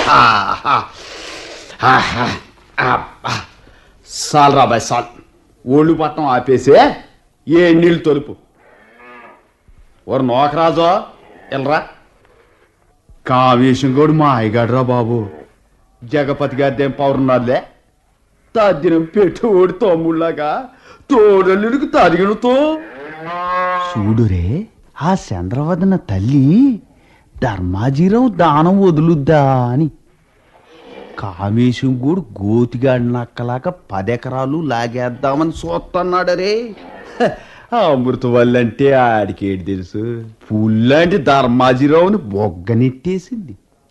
సాల్ రాబాయ్ సాల్ ఒళ్ళు పట్టం ఆపేసే ఏ నీళ్ళు తొలుపు ఓరు నోకరాజో ఎల్రా కావేశం కూడా మా అయ్యగాడురా బాబు జగపతి గారిదేం పౌరున్నారులే తద్దినం పెట్టు ఓడి తమ్ముళ్ళగా తోడల్లుడికి తరిగినతో చూడురే ఆ చంద్రవదన తల్లి ధర్మాజీరావు దానం వదులుద్దా అని కామేశం కూడా గోతిగాడి నక్కలాగా పదెకరాలు లాగేద్దామని చూస్తున్నాడరే హ, ఆ అమృత వల్లంటే ఆడికేటి తెలుసు పుల్లాంటి ధర్మాజీరావుని బొగ్గనెట్టేసింది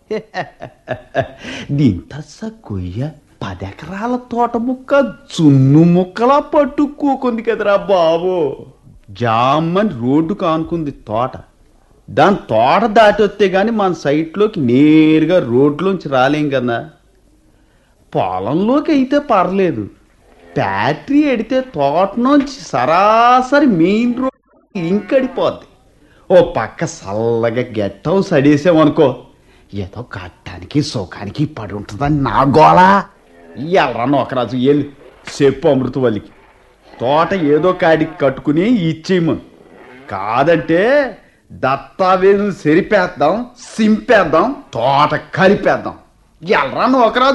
దీంతస్స కొయ్య పదెకరాల తోట ముక్క చున్ను ముక్కలా పట్టుకోకుంది కదరా బాబు జామ్మని రోడ్డు కానుకుంది తోట దాని తోట దాటి వస్తే గాని మన సైట్లోకి నేరుగా రోడ్లోంచి రాలేం కదా పొలంలోకి అయితే పర్లేదు ఫ్యాక్టరీ ఎడితే తోట నుంచి సరాసరి మెయిన్ రోడ్ ఇంకడిపోద్ది ఓ పక్క చల్లగా గెట్ హౌస్ అడేసామనుకో ఏదో కట్టానికి సుఖానికి పడి ఉంటుందని నా గోళ ఎల్రా నోకరాజు ఎల్లు చెప్పు అమృతవల్లికి తోట ఏదో కాడికి కట్టుకుని ఇచ్చేయమను కాదంటే దత్తావేలు సెరిపేద్దాం సింపేద్దాం తోట కలిపేద్దాం ఎల్రా నోకరాజు